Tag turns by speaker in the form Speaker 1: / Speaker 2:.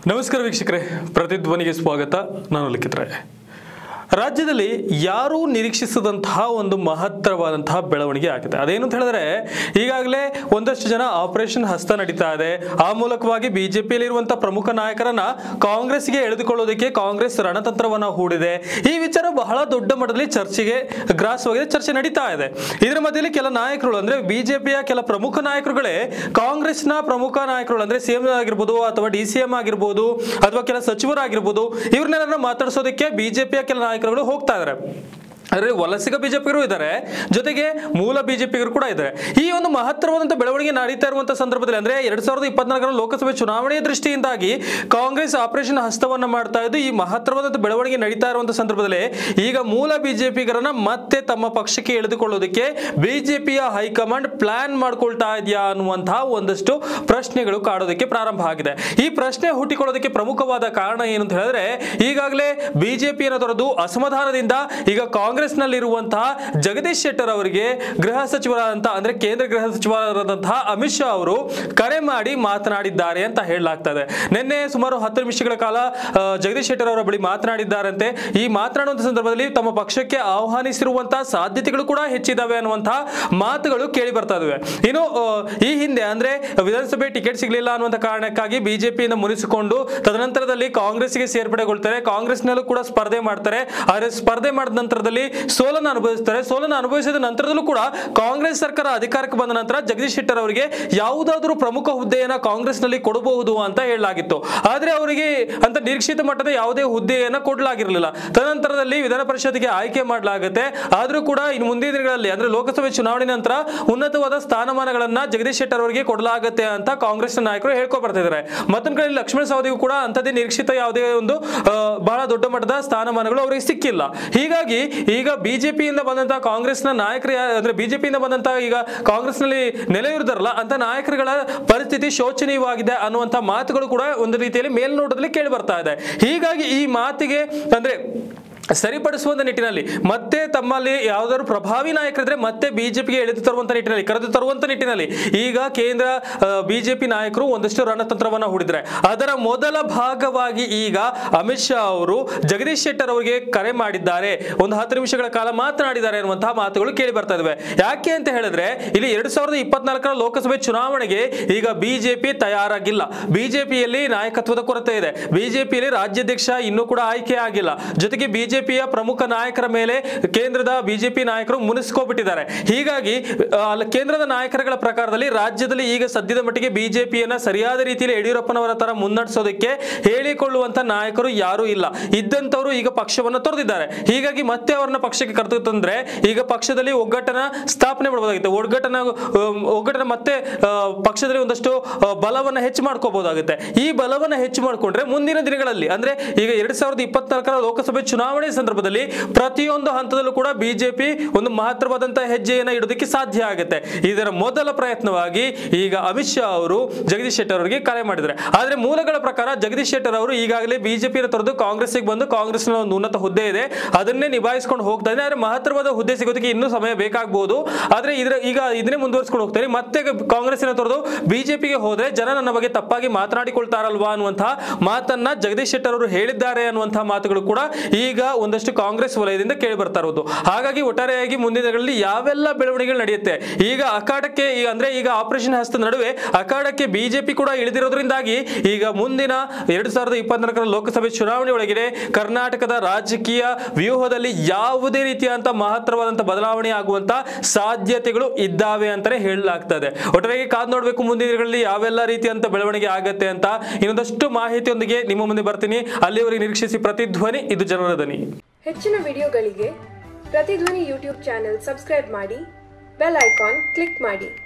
Speaker 1: ನಮಸ್ಕಾರ ವೀಕ್ಷಕರೇ ಪ್ರತಿಧ್ವನಿಗೆ ಸ್ವಾಗತ ನಾನು ಲಿಖಿತ್ ರಾಯ್ ರಾಜ್ಯದಲ್ಲಿ ಯಾರೂ ನಿರೀಕ್ಷಿಸದಂತಹ ಒಂದು ಮಹತ್ತರವಾದಂತಹ ಬೆಳವಣಿಗೆ ಆಗಿದೆ ಅದೇನು ಅಂತ ಹೇಳಿದ್ರೆ ಈಗಾಗಲೇ ಒಂದಷ್ಟು ಜನ ಆಪರೇಷನ್ ಹಸ್ತ ನಡೀತಾ ಇದೆ ಆ ಮೂಲಕವಾಗಿ ಬಿಜೆಪಿಯಲ್ಲಿರುವಂತಹ ಪ್ರಮುಖ ನಾಯಕರನ್ನ ಕಾಂಗ್ರೆಸ್ಗೆ ಎಳೆದುಕೊಳ್ಳೋದಕ್ಕೆ ಕಾಂಗ್ರೆಸ್ ರಣತಂತ್ರವನ್ನ ಹೂಡಿದೆ ಈ ವಿಚಾರ ಬಹಳ ದೊಡ್ಡ ಮಟ್ಟದಲ್ಲಿ ಚರ್ಚೆಗೆ ಗ್ರಾಸವಾಗಿದೆ ಚರ್ಚೆ ನಡೀತಾ ಇದೆ ಇದರ ಮಧ್ಯದಲ್ಲಿ ಕೆಲ ನಾಯಕರು ಅಂದ್ರೆ ಬಿಜೆಪಿಯ ಕೆಲ ಪ್ರಮುಖ ನಾಯಕರುಗಳೇ ಕಾಂಗ್ರೆಸ್ನ ಪ್ರಮುಖ ನಾಯಕರು ಅಂದ್ರೆ ಸಿಎಂ ಆಗಿರ್ಬೋದು ಅಥವಾ ಡಿ ಸಿ ಎಂ ಆಗಿರ್ಬೋದು ಅಥವಾ ಕೆಲ ಸಚಿವರಾಗಿರ್ಬೋದು ಇವ್ರನ್ನೆಲ್ಲ ಮಾತಾಡಿಸೋದಕ್ಕೆ ಬಿಜೆಪಿಯ ಕೆಲ ನಾಯಕರುಗಳು ಹೋಗ್ತಾ ಇದ್ದಾರೆ ಅಂದ್ರೆ ವಲಸಿಗ ಬಿಜೆಪಿಗರು ಇದ್ದಾರೆ ಜೊತೆಗೆ ಮೂಲ ಬಿಜೆಪಿಗರು ಕೂಡ ಇದ್ದಾರೆ ಈ ಒಂದು ಮಹತ್ತರವಾದಂತಹ ಬೆಳವಣಿಗೆ ನಡೀತಾ ಇರುವಂತಹ ಸಂದರ್ಭದಲ್ಲಿ ಅಂದ್ರೆ ಎರಡ್ ಸಾವಿರದ ಇಪ್ಪತ್ನಾಲ್ಕರ ಲೋಕಸಭೆ ಚುನಾವಣೆಯ ದೃಷ್ಟಿಯಿಂದಾಗಿ ಕಾಂಗ್ರೆಸ್ ಆಪರೇಷನ್ ಹಸ್ತವನ್ನ ಮಾಡ್ತಾ ಇದ್ದು ಈ ಮಹತ್ತರವಾದಂತಹ ಬೆಳವಣಿಗೆ ನಡೀತಾ ಇರುವಂತಹ ಸಂದರ್ಭದಲ್ಲಿ ಈಗ ಮೂಲ ಬಿಜೆಪಿಗರನ್ನ ಮತ್ತೆ ತಮ್ಮ ಪಕ್ಷಕ್ಕೆ ಎಳೆದುಕೊಳ್ಳೋದಕ್ಕೆ ಬಿಜೆಪಿಯ ಹೈಕಮಾಂಡ್ ಪ್ಲಾನ್ ಮಾಡ್ಕೊಳ್ತಾ ಇದೆಯಾ ಅನ್ನುವಂತಹ ಒಂದಷ್ಟು ಪ್ರಶ್ನೆಗಳು ಕಾಡೋದಕ್ಕೆ ಪ್ರಾರಂಭ ಆಗಿದೆ ಈ ಪ್ರಶ್ನೆ ಹುಟ್ಟಿಕೊಳ್ಳೋದಕ್ಕೆ ಪ್ರಮುಖವಾದ ಕಾರಣ ಏನು ಅಂತ ಹೇಳಿದ್ರೆ ಈಗಾಗಲೇ ಬಿಜೆಪಿಯನ್ನು ತೊರೆದು ಅಸಮಾಧಾನದಿಂದ ಈಗ ಕಾಂಗ್ರೆಸ್ನಲ್ಲಿರುವಂತಹ ಜಗದೀಶ್ ಶೆಟ್ಟರ್ ಅವರಿಗೆ ಗೃಹ ಸಚಿವರಾದಂತಹ ಅಂದ್ರೆ ಕೇಂದ್ರ ಗೃಹ ಸಚಿವರಾದಂತಹ ಅಮಿತ್ ಶಾ ಅವರು ಕರೆ ಮಾಡಿ ಮಾತನಾಡಿದ್ದಾರೆ ಅಂತ ಹೇಳಲಾಗ್ತದೆ ನಿನ್ನೆ ಸುಮಾರು ಹತ್ತು ನಿಮಿಷಗಳ ಕಾಲ ಆ, ಜಗದೀಶ್ ಶೆಟ್ಟರ್ ಅವರ ಬಳಿ ಮಾತನಾಡಿದ್ದಾರಂತೆ ಈ ಮಾತನಾಡುವಂತಹ ಸಂದರ್ಭದಲ್ಲಿ ತಮ್ಮ ಪಕ್ಷಕ್ಕೆ ಆಹ್ವಾನಿಸಿರುವಂತಹ ಸಾಧ್ಯತೆಗಳು ಕೂಡ ಹೆಚ್ಚಿದಾವೆ ಅನ್ನುವಂತಹ ಮಾತುಗಳು ಕೇಳಿ ಬರ್ತಾ ಇದಾವೆ ಇನ್ನು ಆ, ಈ ಹಿಂದೆ ಅಂದ್ರೆ ವಿಧಾನಸಭೆ ಟಿಕೆಟ್ ಸಿಗಲಿಲ್ಲ ಅನ್ನುವಂಥ ಕಾರಣಕ್ಕಾಗಿ ಬಿಜೆಪಿಯಿಂದ ಮುನಿಸಿಕೊಂಡು ತದನಂತರದಲ್ಲಿ ಕಾಂಗ್ರೆಸ್ಗೆ ಸೇರ್ಪಡೆಗೊಳ್ತಾರೆ ಕಾಂಗ್ರೆಸ್ನಲ್ಲೂ ಕೂಡ ಸ್ಪರ್ಧೆ ಮಾಡ್ತಾರೆ ಆದರೆ ಸ್ಪರ್ಧೆ ಮಾಡಿದ ನಂತರದಲ್ಲಿ ಸೋಲನ್ನು ಅನುಭವಿಸ್ತಾರೆ ಸೋಲನ್ನು ಅನುಭವಿಸಿದ ನಂತರದಲ್ಲೂ ಕೂಡ ಕಾಂಗ್ರೆಸ್ ಸರ್ಕಾರ ಅಧಿಕಾರಕ್ಕೆ ಬಂದ ನಂತರ ಜಗದೀಶ್ ಶೆಟ್ಟರ್ ಅವರಿಗೆ ಯಾವುದಾದ್ರೂ ಪ್ರಮುಖ ಹುದ್ದೆಯನ್ನ ಕಾಂಗ್ರೆಸ್ನಲ್ಲಿ ಕೊಡಬಹುದು ಅಂತ ಹೇಳಲಾಗಿತ್ತು ಆದ್ರೆ ಅವರಿಗೆ ಅಂತ ನಿರೀಕ್ಷಿತ ಮಟ್ಟದ ಯಾವುದೇ ಹುದ್ದೆಯನ್ನ ಕೊಡಲಾಗಿರಲಿಲ್ಲ ತದನಂತರದಲ್ಲಿ ವಿಧಾನ ಪರಿಷತ್ಗೆ ಆಯ್ಕೆ ಮಾಡಲಾಗುತ್ತೆ ಆದ್ರೂ ಕೂಡ ಇನ್ನು ಮುಂದಿನ ದಿನಗಳಲ್ಲಿ ಅಂದ್ರೆ ಲೋಕಸಭೆ ಚುನಾವಣೆ ನಂತರ ಉನ್ನತವಾದ ಸ್ಥಾನಮಾನಗಳನ್ನ ಜಗದೀಶ್ ಶೆಟ್ಟರ್ ಅವರಿಗೆ ಕೊಡಲಾಗುತ್ತೆ ಅಂತ ಕಾಂಗ್ರೆಸ್ ನಾಯಕರು ಹೇಳ್ಕೊಂಡು ಬರ್ತಿದ್ದಾರೆ ಮತ್ತೊಂದು ಕಡೆ ಲಕ್ಷ್ಮಣ ಸವದಿಗೂ ಕೂಡ ಅಂತದೇ ನಿರೀಕ್ಷಿತ ಯಾವುದೇ ಒಂದು ಆ, ಬಹಳ ದೊಡ್ಡ ಮಟ್ಟದ ಸ್ಥಾನಮಾನಗಳು ಅವರಿಗೆ ಸಿಕ್ಕಿಲ್ಲ ಹೀಗಾಗಿ ಈಗ ಬಿಜೆಪಿಯಿಂದ ಬಂದಂತಹ ಕಾಂಗ್ರೆಸ್ನ ನಾಯಕರು ಯಾ- ಅಂದ್ರೆ ಬಿಜೆಪಿಯಿಂದ ಬಂದಂತಹ ಈಗ ಕಾಂಗ್ರೆಸ್ನಲ್ಲಿ ನೆಲೆಯೂರಿದಾರಲ್ಲ ಅಂತ ನಾಯಕರುಗಳ ಪರಿಸ್ಥಿತಿ ಶೋಚನೀಯವಾಗಿದೆ ಅನ್ನುವಂಥ ಮಾತುಗಳು ಕೂಡ ಒಂದು ರೀತಿಯಲ್ಲಿ ಮೇಲ್ನೋಟದಲ್ಲಿ ಕೇಳಿ ಬರ್ತಾ ಇದೆ ಹೀಗಾಗಿ ಈ ಮಾತಿಗೆ ಅಂದ್ರೆ ಸರಿಪಡಿಸುವಂತ ನಿಟ್ಟಿನಲ್ಲಿ ಮತ್ತೆ ತಮ್ಮಲ್ಲಿ ಯಾವ್ದಾದ್ರು ಪ್ರಭಾವಿ ನಾಯಕರಿದ್ರೆ ಮತ್ತೆ ಬಿಜೆಪಿಗೆ ಎಳೆದು ತರುವಂತ ನಿಟ್ಟಿನಲ್ಲಿ ಕರೆದು ತರುವಂತ ನಿಟ್ಟಿನಲ್ಲಿ ಈಗ ಕೇಂದ್ರ ಬಿಜೆಪಿ ನಾಯಕರು ಒಂದಷ್ಟು ರಣತಂತ್ರವನ್ನ ಹೂಡಿದ್ರೆ ಅದರ ಮೊದಲ ಭಾಗವಾಗಿ ಈಗ ಅಮಿತ್ ಶಾ ಅವರು ಜಗದೀಶ್ ಶೆಟ್ಟರ್ ಅವರಿಗೆ ಕರೆ ಮಾಡಿದ್ದಾರೆ ಒಂದು ಹತ್ತು ನಿಮಿಷಗಳ ಕಾಲ ಮಾತನಾಡಿದ್ದಾರೆ ಅನ್ನುವಂತಹ ಮಾತುಗಳು ಕೇಳಿ ಬರ್ತಾ ಇದಾವೆ ಯಾಕೆ ಅಂತ ಹೇಳಿದ್ರೆ ಇಲ್ಲಿ ಎರಡ್ ಸಾವಿರದ ಇಪ್ಪತ್ನಾಲ್ಕರ ಲೋಕಸಭೆ ಚುನಾವಣೆಗೆ ಈಗ ಬಿಜೆಪಿ ತಯಾರಾಗಿಲ್ಲ ಬಿಜೆಪಿಯಲ್ಲಿ ನಾಯಕತ್ವದ ಕೊರತೆ ಇದೆ ಬಿಜೆಪಿಯಲ್ಲಿ ರಾಜ್ಯಾಧ್ಯಕ್ಷ ಇನ್ನೂ ಕೂಡ ಆಯ್ಕೆ ಆಗಿಲ್ಲ ಜೊತೆಗೆ ಬಿಜೆಪಿಯ ಪ್ರಮುಖ ನಾಯಕರ ಮೇಲೆ ಕೇಂದ್ರದ ಬಿಜೆಪಿ ನಾಯಕರು ಮುನಿಸ್ಕೋಬಿಟ್ಟಿದ್ದಾರೆ ಹೀಗಾಗಿ ಆ, ಅಲ್ಲ ಕೇಂದ್ರದ ನಾಯಕರುಗಳ ಪ್ರಕಾರದಲ್ಲಿ ರಾಜ್ಯದಲ್ಲಿ ಈಗ ಸದ್ಯದ ಮಟ್ಟಿಗೆ ಬಿಜೆಪಿಯನ್ನ ಸರಿಯಾದ ರೀತಿಯಲ್ಲಿ ಯಡಿಯೂರಪ್ಪನವರ ತರ ಮುನ್ನಡೆಸೋದಕ್ಕೆ ಹೇಳಿಕೊಳ್ಳುವಂತ ನಾಯಕರು ಯಾರೂ ಇಲ್ಲ ಇದ್ದಂತವರು ಈಗ ಪಕ್ಷವನ್ನು ತೊರೆದಿದ್ದಾರೆ ಹೀಗಾಗಿ ಮತ್ತೆ ಅವರನ್ನ ಪಕ್ಷಕ್ಕೆ ಕರೆದು ತಂದ್ರೆ ಈಗ ಪಕ್ಷದಲ್ಲಿ ಒಗ್ಗಟ್ಟನ ಸ್ಥಾಪನೆ ಮಾಡಬಹುದಾಗುತ್ತೆ ಒಗ್ಗಟ್ಟನ ಅಹ್, ಒಗ್ಗಟ್ಟನ ಮತ್ತೆ ಅಹ್, ಪಕ್ಷದಲ್ಲಿ ಒಂದಷ್ಟು ಅಹ್, ಬಲವನ್ನ ಹೆಚ್ಚು ಮಾಡ್ಕೋಬಹುದಾಗುತ್ತೆ ಈ ಬಲವನ್ನ ಹೆಚ್ಚು ಮಾಡಿಕೊಂಡ್ರೆ ಮುಂದಿನ ದಿನಗಳಲ್ಲಿ ಅಂದ್ರೆ ಈಗ ಎರಡ್ ಸಾವಿರದ ಇಪ್ಪತ್ನಾಲ್ಕರ ಲೋಕಸಭೆ ಚುನಾವಣೆ ಸಂದರ್ಭದಲ್ಲಿ ಪ್ರತಿಯೊಂದು ಹಂತದಲ್ಲೂ ಕೂಡ ಬಿಜೆಪಿ ಒಂದು ಮಹತ್ತರವಾದಂತಹ ಹೆಜ್ಜೆಯನ್ನ ಇಡೋದಕ್ಕೆ ಸಾಧ್ಯ ಆಗುತ್ತೆ ಇದರ ಮೊದಲ ಪ್ರಯತ್ನವಾಗಿ ಈಗ ಅಮಿತ್ ಶಾ ಅವರು ಜಗದೀಶ್ ಶೆಟ್ಟರ್ ಅವರಿಗೆ ಕರೆ ಮಾಡಿದ್ದಾರೆ ಆದ್ರೆ ಮೂಲಗಳ ಪ್ರಕಾರ ಜಗದೀಶ್ ಶೆಟ್ಟರ್ ಅವರು ಈಗಾಗಲೇ ಬಿಜೆಪಿಯನ್ನು ತೊರೆದು ಕಾಂಗ್ರೆಸ್ಗೆ ಬಂದು ಕಾಂಗ್ರೆಸ್ನ ಒಂದು ಉನ್ನತ ಹುದ್ದೆ ಇದೆ ಅದನ್ನೇ ನಿಭಾಯಿಸಿಕೊಂಡು ಹೋಗ್ತಾ ಇದ್ದಾರೆ ಆದ್ರೆ ಮಹತ್ತರವಾದ ಹುದ್ದೆ ಸಿಗೋದಕ್ಕೆ ಇನ್ನೂ ಸಮಯ ಬೇಕಾಗಬಹುದು ಆದ್ರೆ ಇದರ ಈಗ ಇದನ್ನೇ ಮುಂದುವರಿಸಿಕೊಂಡು ಹೋಗ್ತಾರೆ ಮತ್ತೆ ಕಾಂಗ್ರೆಸ್ಸಿನ ತೊರೆದು ಬಿಜೆಪಿಗೆ ಹೋದ್ರೆ ಜನ ನನ್ನ ಬಗ್ಗೆ ತಪ್ಪಾಗಿ ಮಾತನಾಡಿಕೊಳ್ತಾರಲ್ವಾ ಅನ್ನುವಂತಹ ಮಾತನ್ನ ಜಗದೀಶ್ ಶೆಟ್ಟರ್ ಅವರು ಹೇಳಿದ್ದಾರೆ ಅನ್ನುವಂತಹ ಮಾತುಗಳು ಕೂಡ ಈಗ ಒಂದಷ್ಟು ಕಾಂಗ್ರೆಸ್ ವಲಯದಿಂದ ಕೇಳಿ ಬರ್ತಾ ಇರೋದು ಹಾಗಾಗಿ ಒಟ್ಟಾರೆಯಾಗಿ ಮುಂದಿನ ದಿನಗಳಲ್ಲಿ ಯಾವೆಲ್ಲ ಬೆಳವಣಿಗೆಗಳು ನಡೆಯುತ್ತೆ ಈಗ ಅಖಾಡಕ್ಕೆ ಈಗ ಅಂದ್ರೆ ಈಗ ಆಪರೇಷನ್ ಹಸ್ತ ನಡುವೆ ಅಖಾಡಕ್ಕೆ ಬಿಜೆಪಿ ಕೂಡ ಇಳಿದಿರೋದ್ರಿಂದಾಗಿ ಈಗ ಮುಂದಿನ ಎರಡ್ ಸಾವಿರದ ಇಪ್ಪತ್ನಾಲ್ಕರ ಲೋಕಸಭೆ ಚುನಾವಣೆ ಒಳಗಿದೆ ಕರ್ನಾಟಕದ ರಾಜಕೀಯ ವ್ಯೂಹದಲ್ಲಿ ಯಾವುದೇ ರೀತಿಯಂತ ಮಹತ್ತರವಾದಂತ ಬದಲಾವಣೆ ಆಗುವಂತ ಸಾಧ್ಯತೆಗಳು ಇದ್ದಾವೆ ಅಂತಾನೆ ಹೇಳಲಾಗ್ತದೆ ಒಟ್ಟಾರೆಯಾಗಿ ಕಾದ್ ನೋಡ್ಬೇಕು ಮುಂದಿನ ದಿನಗಳಲ್ಲಿ ಯಾವೆಲ್ಲ ರೀತಿಯಂತ ಬೆಳವಣಿಗೆ ಆಗತ್ತೆ ಅಂತ ಇನ್ನೊಂದಷ್ಟು ಮಾಹಿತಿಯೊಂದಿಗೆ ನಿಮ್ಮ ಮುಂದೆ ಬರ್ತೀನಿ ಅಲ್ಲಿವರೆಗೆ ನಿರೀಕ್ಷಿಸಿ ಪ್ರತಿಧ್ವನಿ ಇದು ಜನರ ಧ್ವನಿ
Speaker 2: ಹೆಚ್ಚಿನ ವಿಡಿಯೋಗಳಿಗೆ ಪ್ರತಿಧ್ವನಿ ಯೂಟ್ಯೂಬ್ ಚಾನೆಲ್ ಸಬ್ಸ್ಕ್ರೈಬ್ ಮಾಡಿ ಬೆಲ್ ಐಕಾನ್ ಕ್ಲಿಕ್ ಮಾಡಿ